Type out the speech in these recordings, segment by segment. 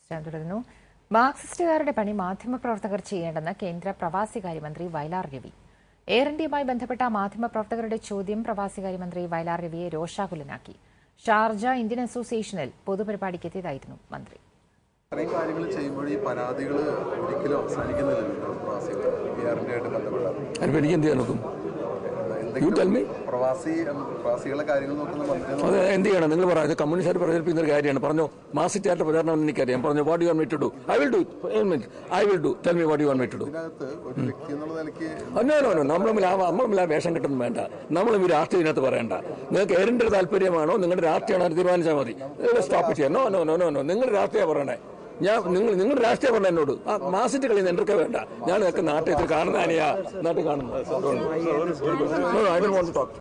News തുടരുന്നു മാർക്സിസ്റ്റുകാരുടെ പണി മാധ്യമപ്രവർത്തകർ ചെയ്യേണ്ടെന്ന് കേന്ദ്ര പ്രവാസികാര്യമന്ത്രി വയലാർ രവി എയർ ഇന്ത്യയുമായി ബന്ധപ്പെട്ട മാധ്യമപ്രവർത്തകരുടെ ചോദ്യം പ്രവാസികാര്യമന്ത്രി വയലാർ രവിയെ രോഷാകുലനാക്കി ഷാർജ ഇന്ത്യൻ അസോസിയേഷനിൽ പൊതുപരിപാടിക്കെത്തിയതായിരുന്നു മന്ത്രി ഇത്രയും കാര്യങ്ങൾ ചെയ്യുമ്പോൾ ഈ പരാതികൾ ഒരിക്കലും അവസാനിക്കുന്നില്ലല്ലോ പ്രവാസികൾ ബിആറിന്റെ ആയിട്ട് ബന്ധപ്പെട്ട അതിനിപ്പോൾ എനിക്ക് എന്ത് ചെയ്യാൻ നോക്കും You tell me. പ്രവാസി പ്രവാസികളെ കാര്യങ്ങൾ നോക്കുന്ന മന്ത്രി എന്ന് അത് എന്ത് ചെയ്യണം നിങ്ങൾ പറയാം കമ്മ്യൂണിസ്റ്റ് പ്രചരിപ്പിക്കുന്ന ഒരു കാര്യമാണ് പറഞ്ഞു മാസിറ്റായിട്ട് പ്രചാരണം എനിക്കറിയാം പറഞ്ഞു what you want me to do I will do I will do tell me what you want me to do ഇതിനകത്ത് ഒരു വ്യക്തി എന്നുള്ള നിലയ്ക്ക് നോ നോ നോ നമ്മൾ തമ്മിൽ ആ നമ്മൾ തമ്മിൽ ആ വേഷം കിട്ടുന്നു വേണ്ട നമ്മൾ ഈ രാഷ്ട്രീയത്തിനകത്ത് പറയണ്ട നിങ്ങൾക്ക് എയറിന്റെ താല്പര്യമാണോ നിങ്ങളുടെ രാഷ്ട്രീയമാണോ തീരുമാനിച്ചാൽ മതി സ്റ്റോപ്പ് ചെയ്യാം no no no no no നിങ്ങളുടെ രാഷ്ട്രീയം പറയണേ ഞാൻ നിങ്ങൾ നിങ്ങളുടെ രാഷ്ട്രീയം പറഞ്ഞ എന്നോട് ആ മാസിറ്റ് കളി എന്തൊക്കെ വേണ്ട ഞാൻ നിനക്ക് നാട്ടിൽ കാണുന്ന അനിയാ നാട്ടിൽ കാണുന്നത് I don't want to talk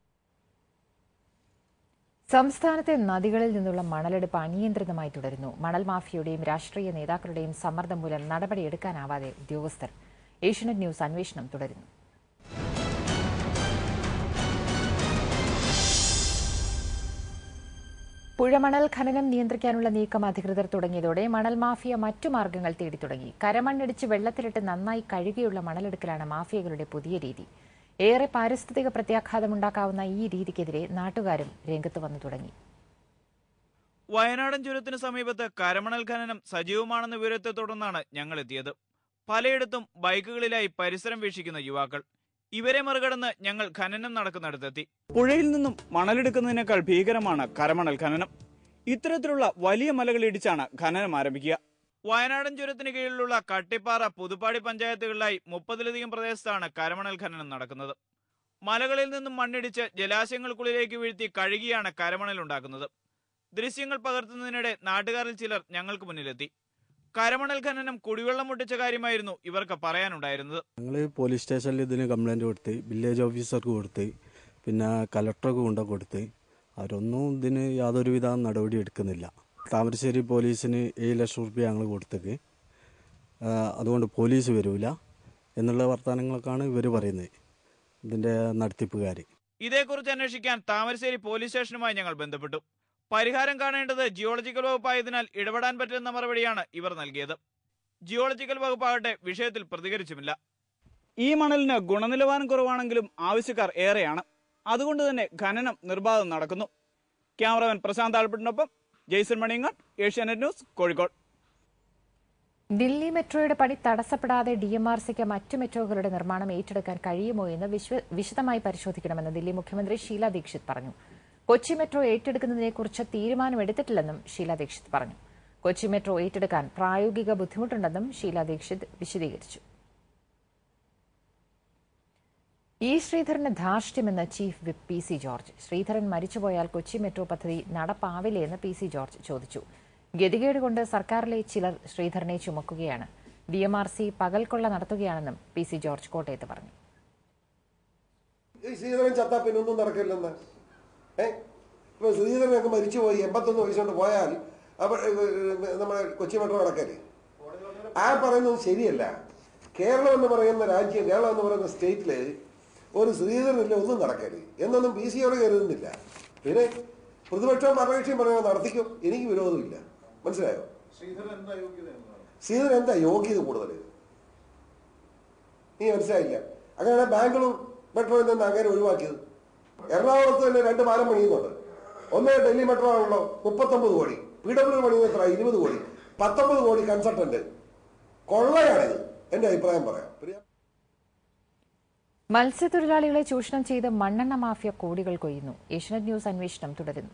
സംസ്ഥാനത്തെ നദികളിൽ നിന്നുള്ള മണലെടുപ്പ് അനിയന്ത്രിതമായി തുടരുന്നു മണൽ മാഫിയയുടെയും രാഷ്ട്രീയ നേതാക്കളുടെയും സമ്മർദ്ദം മൂലം നടപടിയെടുക്കാനാവാതെ ഉദ്യോഗസ്ഥർ ഏഷ്യനെറ്റ് ന്യൂസ് അന്വേഷണം തുടരുന്നു പുഴമണൽ ഖനനം നിയന്ത്രിക്കാനുള്ള നീക്കം അധികൃതർ തുടങ്ങിയതോടെ മണൽ മാഫിയ മറ്റു മാർഗങ്ങൾ തേടി തുടങ്ങി കരമണ്ണിടിച്ച് വെള്ളത്തിലിട്ട് നന്നായി കഴുകിയുള്ള മണലെടുക്കലാണ് മാഫിയകളുടെ പുതിയ രീതി ഏറെ പാരിസ്ഥിതിക പ്രത്യാഘാതമുണ്ടാക്കാവുന്ന ഈ രീതിക്കെതിരെ നാട്ടുകാരും രംഗത്ത് വന്നു തുടങ്ങി വയനാടൻ ചുരത്തിന് സമീപത്ത് കരമണൽ ഖനനം സജീവമാണെന്ന വിവരത്തെ തുടർന്നാണ് ഞങ്ങൾ എത്തിയത് പലയിടത്തും ബൈക്കുകളിലായി പരിസരം വീക്ഷിക്കുന്ന യുവാക്കൾ ഇവരെ മറികടന്ന് ഞങ്ങൾ ഖനനം നടക്കുന്നിടത്തെത്തി പുഴയിൽ നിന്നും മണലെടുക്കുന്നതിനേക്കാൾ ഭീകരമാണ് കരമണൽ ഖനനം ഇത്തരത്തിലുള്ള വലിയ മലകൾ ഇടിച്ചാണ് ഖനനം ആരംഭിക്കുക വയനാടൻ ചുരത്തിന് കീഴിലുള്ള കട്ടിപ്പാറ പുതുപ്പാടി പഞ്ചായത്തുകളിലായി മുപ്പതിലധികം പ്രദേശത്താണ് കരമണൽ ഖനനം നടക്കുന്നത് മലകളിൽ നിന്നും മണ്ണിടിച്ച് ജലാശയങ്ങൾക്കുള്ളിലേക്ക് വീഴ്ത്തി കഴുകിയാണ് കരമണൽ ഉണ്ടാക്കുന്നത് ദൃശ്യങ്ങൾ പകർത്തുന്നതിനിടെ നാട്ടുകാരിൽ ചിലർ ഞങ്ങൾക്ക് മുന്നിലെത്തി കരമണൽ ഖനനം കുടിവെള്ളം മുട്ടിച്ച കാര്യമായിരുന്നു ഇവർക്ക് പറയാനുണ്ടായിരുന്നത് ഞങ്ങൾ പോലീസ് സ്റ്റേഷനിൽ ഇതിന് കംപ്ലൈൻറ്റ് കൊടുത്ത് വില്ലേജ് ഓഫീസർക്ക് കൊടുത്ത് പിന്നെ കലക്ടർക്ക് കൊണ്ടു കൊടുത്ത് അവരൊന്നും ഇതിന് യാതൊരുവിധ നടപടി എടുക്കുന്നില്ല താമരശ്ശേരി പോലീസിന് ഏഴ് ലക്ഷം റുപ്യ ഞങ്ങൾ കൊടുത്തേക്ക് ആ, അതുകൊണ്ട് പോലീസ് വരില്ല എന്നുള്ള വർത്തമാനങ്ങളൊക്കെയാണ് ഇവർ പറയുന്നത് ഇതിൻ്റെ നടത്തിപ്പുകാർ ഇതേക്കുറിച്ച് അന്വേഷിക്കാൻ താമരശ്ശേരി പോലീസ് സ്റ്റേഷനുമായി ഞങ്ങൾ ബന്ധപ്പെട്ടു പരിഹാരം കാണേണ്ടത് ജിയോളജിക്കൽ വകുപ്പായതിനാൽ ഇടപെടാൻ പറ്റുന്ന മറുപടിയാണ് ഇവർ നൽകിയത് ജിയോളജിക്കൽ വകുപ്പാകട്ടെ വിഷയത്തിൽ പ്രതികരിച്ചുമില്ല ഈ മണലിന് ഗുണനിലവാരം കുറവാണെങ്കിലും ആവശ്യക്കാർ ഏറെയാണ് അതുകൊണ്ട് തന്നെ ഖനനം നിർബാധം നടക്കുന്നു ക്യാമറമാൻ പ്രശാന്ത് ആൽബർട്ടിനൊപ്പം ജെയ്സൺ മണിയങ്ങാട് ഏഷ്യാനെറ്റ് ന്യൂസ് കോഴിക്കോട് ദില്ലി മെട്രോയുടെ പണി തടസ്സപ്പെടാതെ ഡി എം ആർ സിക്ക് മറ്റു മെട്രോകളുടെ നിർമ്മാണം ഏറ്റെടുക്കാൻ കഴിയുമോ എന്ന് വിശ്വ- വിശദമായി പരിശോധിക്കണമെന്ന് ദില്ലി മുഖ്യമന്ത്രി ഷീല ദീക്ഷിത് പറഞ്ഞു കൊച്ചി മെട്രോ ഏറ്റെടുക്കുന്നതിനെക്കുറിച്ച് തീരുമാനമെടുത്തിട്ടില്ലെന്നും ഷീല ദീക്ഷിത് പറഞ്ഞു കൊച്ചി മെട്രോ ഏറ്റെടുക്കാൻ പ്രായോഗിക ബുദ്ധിമുട്ടുണ്ടെന്നും ഷീല ദീക്ഷിത് വിശദീകരിച്ചു ഇ ശ്രീധരന് ധാർഷ്ട്യമെന്ന് chief whip P C George Sreedharan മരിച്ചുപോയാൽ കൊച്ചി മെട്രോ പദ്ധതി നടപ്പാവില്ലേ എന്ന് പി സി ജോർജ് ചോദിച്ചു ഗതികേട് കൊണ്ട് സർക്കാരിലെ ചിലർ ശ്രീധരനെ ചുമക്കുകയാണ് ഡി എം ആർ സി പകൽക്കൊള്ള നടത്തുകയാണെന്നും പി സി ജോർജ് കോട്ടയത്ത് പറഞ്ഞു ഈ ശ്രീധരൻ ചത്താ പിന്നെ ഒന്നും നടക്കില്ലെന്ന് ഏ ഇപ്പൊ ശ്രീധരനൊക്കെ മരിച്ചുപോയി എൺപത്തൊന്ന് വയസ്സുകൊണ്ട് പോയാൽ അപ്പൊ നമ്മുടെ കൊച്ചി മെട്രോ നടക്കല്ലേ ആ പറയുന്നത് ശരിയല്ല കേരളം എന്ന് പറയുന്ന രാജ്യം കേരളം എന്ന് പറയുന്ന സ്റ്റേറ്റില് ഒരു ശ്രീധരനില്ല ഒന്നും നടക്കരുത് എന്നൊന്നും പി സി അവിടെ കരുതുന്നില്ല പിന്നെ പ്രതിപക്ഷവും ഭരണകക്ഷിയും പറയുന്നത് നടത്തിക്കും എനിക്ക് വിരോധമില്ല മനസ്സിലായോ ശ്രീധരൻ എന്താ യോഗ്യത കൂടുതൽ നീ മനസ്സിലായില്ല അങ്ങനെയാണ് ബാംഗ്ലൂർ മെട്രോയിൽ നിന്ന് അങ്ങനെ ഒഴിവാക്കിയത് എറണാകുളത്ത് തന്നെ രണ്ട് പാലം പണിയുന്നുണ്ട് ഒന്ന് ഡൽഹി മെട്രോ ആണല്ലോ മുപ്പത്തൊമ്പത് കോടി പി ഡബ്ല്യു പണിയുന്നത് എത്ര ഇരുപത് കോടി പത്തൊമ്പത് കോടി കൺസൾട്ടന്റ് കൊള്ളയാണിത് എന്റെ അഭിപ്രായം പറയാം പ്രിയ മത്സ്യത്തൊഴിലാളികളെ ചൂഷണം ചെയ്ത് മണ്ണെണ്ണ മാഫിയ കോടികൾ കൊയ്യുന്നു ഏഷ്യനെറ്റ് ന്യൂസ് അന്വേഷണം തുടരുന്നു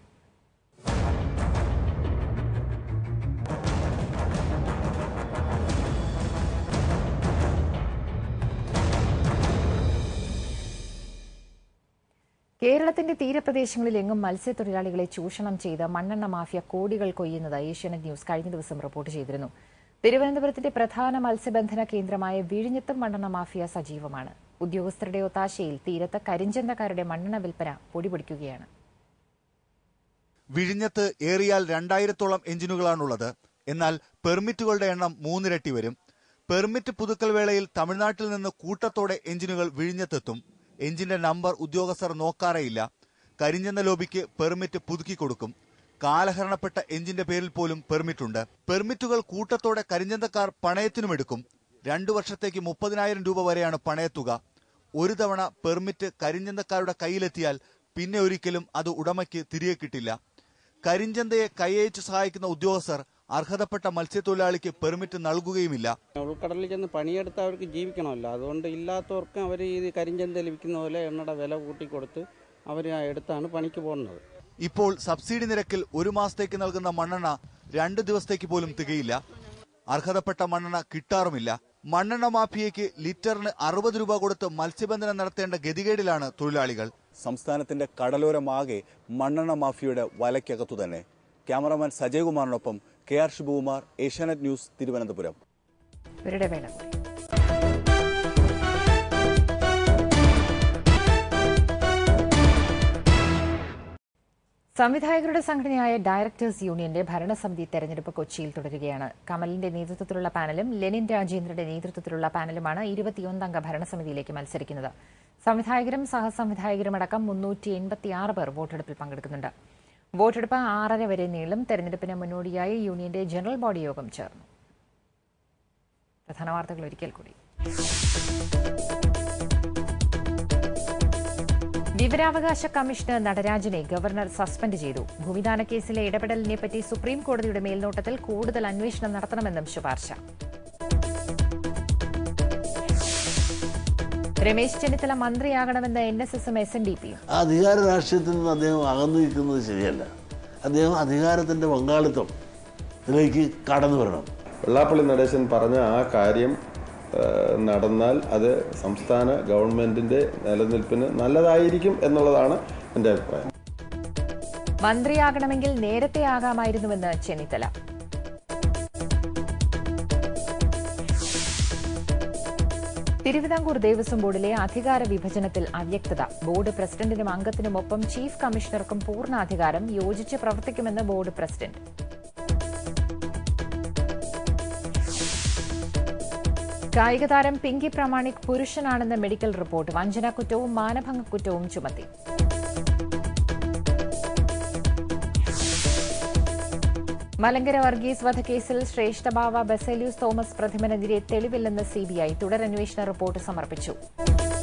കേരളത്തിന്റെ തീരപ്രദേശങ്ങളിൽ എങ്ങും മത്സ്യത്തൊഴിലാളികളെ ചൂഷണം ചെയ്ത് മണ്ണെണ്ണ മാഫിയ കോടികൾ കൊയ്യുന്നത് ഏഷ്യാനെറ്റ് ന്യൂസ് കഴിഞ്ഞ ദിവസം റിപ്പോർട്ട് ചെയ്തിരുന്നു തിരുവനന്തപുരത്തിന്റെ പ്രധാന മത്സ്യബന്ധന കേന്ദ്രമായ വിഴിഞ്ഞത്തും മണ്ണെണ്ണ മാഫിയ സജീവമാണ് ഉദ്യോഗസ്ഥരുടെ ഒത്താശയിൽ തീരത്ത് കരിഞ്ചന്തക്കാരുടെ മണ്ണെണ്ണ വിൽപ്പന പൊടിപിടിക്കുകയാണ് വിഴിഞ്ഞത്ത് ഏറിയാൽ രണ്ടായിരത്തോളം എഞ്ചിനുകളാണുള്ളത് എന്നാൽ പെർമിറ്റുകളുടെ എണ്ണം മൂന്നിരട്ടി വരും പെർമിറ്റ് പുതുക്കൽ വേളയിൽ തമിഴ്നാട്ടിൽ നിന്ന് കൂട്ടത്തോടെ എഞ്ചിനുകൾ വിഴിഞ്ഞത്തെത്തും എഞ്ചിന്റെ നമ്പർ ഉദ്യോഗസ്ഥർ നോക്കാറേയില്ല കരിഞ്ചന്ത ലോബിക്ക് പെർമിറ്റ് പുതുക്കി കൊടുക്കും കാലഹരണപ്പെട്ട എഞ്ചിന്റെ പേരിൽ പോലും പെർമിറ്റ് ഉണ്ട് പെർമിറ്റുകൾ കൂട്ടത്തോടെ കരിഞ്ചന്തക്കാർ പണയത്തിനുമെടുക്കും രണ്ടു വർഷത്തേക്ക് മുപ്പതിനായിരം രൂപ വരെയാണ് പണയത്തുക ഒരു തവണ പെർമിറ്റ് കരിഞ്ചന്തക്കാരുടെ കയ്യിലെത്തിയാൽ പിന്നെ ഒരിക്കലും അത് ഉടമയ്ക്ക് തിരികെ കിട്ടില്ല കരിഞ്ചന്തയെ കൈയച്ച് സഹായിക്കുന്ന ഉദ്യോഗസ്ഥർ അർഹതപ്പെട്ട മത്സ്യത്തൊഴിലാളിക്ക് പെർമിറ്റ് നൽകുകയുമില്ല ഉൾക്കടലിൽ ചെന്ന് പണിയെടുത്ത് അവർക്ക് ജീവിക്കണമല്ലോ അതുകൊണ്ട് ഇല്ലാത്തവർക്ക് അവർ ഈ കരിഞ്ചന്തയിൽ വിൽക്കുന്ന പോലെ എണ്ണയുടെ വില കൂട്ടിക്കൊടുത്ത് അവർ എടുത്താണ് പണിക്ക് പോകുന്നത് ഇപ്പോൾ സബ്സിഡി നിരക്കിൽ ഒരു മാസത്തേക്ക് നൽകുന്ന മണ്ണെണ്ണ രണ്ട് ദിവസത്തേക്ക് പോലും തികയില്ല അർഹതപ്പെട്ട മണ്ണെണ്ണ കിട്ടാറുമില്ല മണ്ണെണ്ണ മാഫിയയ്ക്ക് ലിറ്ററിന് അറുപത് രൂപ കൊടുത്ത് മത്സ്യബന്ധനം നടത്തേണ്ട ഗതികേടിലാണ് തൊഴിലാളികൾ സംസ്ഥാനത്തിന്റെ കടലോരമാകെ മണ്ണെണ്ണ മാഫിയയുടെ വലയ്ക്കകത്തു തന്നെ ക്യാമറമാൻ സജയ് കുമാറിനൊപ്പം K R Sivakumar Asianet news Thiruvananthapuram ഇവരുടെ വേല കൂടി സംവിധായകരുടെ സംഘടനയായ ഡയറക്ടേഴ്സ് യൂണിയന്റെ ഭരണസമിതി തെരഞ്ഞെടുപ്പ് കൊച്ചിയിൽ തുടരുകയാണ് കമലിന്റെ നേതൃത്വത്തിലുള്ള പാനലും ലെനിൻ രാജേന്ദ്രന്റെ നേതൃത്വത്തിലുള്ള പാനലുമാണ് ഇരുപത്തിയൊന്നംഗ ഭരണസമിതിയിലേക്ക് മത്സരിക്കുന്നത് സംവിധായകരും സഹസംവിധായകരുമടക്കം മുന്നൂറ്റി എൺപത്തിയാറ് പേർ വോട്ടെടുപ്പിൽ പങ്കെടുക്കുന്നുണ്ട് വോട്ടെടുപ്പ് ആറര വരെ നീളും തെരഞ്ഞെടുപ്പിന് മുന്നോടിയായി യൂണിയന്റെ ജനറൽ ബോഡി യോഗം ചേർന്നു പ്രധാന വാർത്തകൾ ഒരിക്കൽ കൂടി വിവരാവകാശ കമ്മീഷണർ നടരാജനെ ഗവർണർ സസ്പെൻഡ് ചെയ്തു ഭൂമിദാന കേസിലെ ഇടപെടലിനെപ്പറ്റി സുപ്രീം കോടതിയുടെ മേൽനോട്ടത്തിൽ കൂടുതൽ അന്വേഷണം നടത്തണമെന്നും ശുപാർശ രമേശ് ചെന്നിത്തല മന്ത്രിയാകണമെന്ന് എൻ എസ് എസും എസ് എൻ ഡി പിയും അധികാര രാഷ്ട്രീയത്തിൽ നിന്ന് അദ്ദേഹം അകന്നു നിൽക്കുന്നത് ശരിയല്ല അദ്ദേഹം അധികാരത്തിന്റെ പങ്കാളിത്തം ഇതിലേക്ക് കടന്നു വരണം വെള്ളാപ്പള്ളി നടേശൻ പറഞ്ഞ ആ കാര്യം ആ, നടന്നാൽ അത് സംസ്ഥാന ഗവൺമെന്റിന്റെ നിലനിൽപ്പിന് നല്ലതായിരിക്കും എന്നുള്ളതാണ് എൻ്റെ അഭിപ്രായം മന്ത്രിയാകണമെങ്കിൽ നേരത്തെ ആകാമായിരുന്നുവെന്ന് ചെന്നിത്തല തിരുവിതാംകൂർ ദേവസ്വം ബോർഡിലെ അധികാര വിഭജനത്തിൽ അവ്യക്തത ബോർഡ് പ്രസിഡന്റിനും അംഗത്തിനുമൊപ്പം ചീഫ് കമ്മീഷണർക്കും പൂർണ്ണ അധികാരം യോജിച്ച് പ്രവർത്തിക്കുമെന്ന് ബോർഡ് പ്രസിഡന്റ് കായിക താരം പിങ്കി പ്രമാണിക് പുരുഷനാണെന്ന മെഡിക്കൽ റിപ്പോർട്ട് വഞ്ചനാക്കുറ്റവും മാനഭംഗക്കുറ്റവും ചുമത്തി മലങ്കര വർഗീസ് വധക്കേസിൽ ശ്രേഷ്ഠഭാവ ബസേലിയൂസ് തോമസ് പ്രതിമനെതിരെ തെളിവില്ലെന്ന് സിബിഐ തുടരന്വേഷണ റിപ്പോർട്ട് സമർപ്പിച്ചു